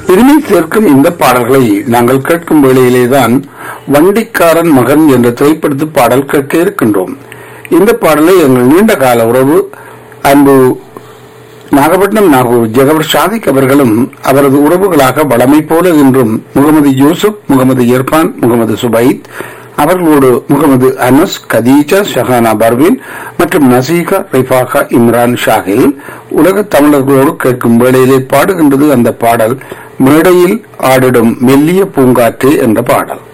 பெருமை சேர்க்கும் இந்த பாடல்களை நாங்கள் கேட்கும் வேளையிலேதான் வண்டிக்காரன் மகன் என்ற திரைப்படத்து பாடல் கேட்க இருக்கின்றோம் இந்த பாடலை எங்கள் நீண்ட கால உறவு அன்பு நாகப்பட்டினம் நாகூர் ஜெகபர் ஷாதிக் அவர்களும் அவரது உறவுகளாக வளமை போல இன்றும் முகமது யூசுப் முகமது இர்பான் முகமது சுபைத் அவர்களோடு முகமது அனஸ் கதீஜா ஷஹானா பர்வீன் மற்றும் நசீகா ரிஃபாகா இம்ரான் ஷாஹில் உலக தமிழர்களோடு கேட்கும் வேளையிலே பாடுகின்றது அந்த பாடல் மேடையில் ஆடிடும் மெல்லிய பூங்காற்று என்ற பாடல்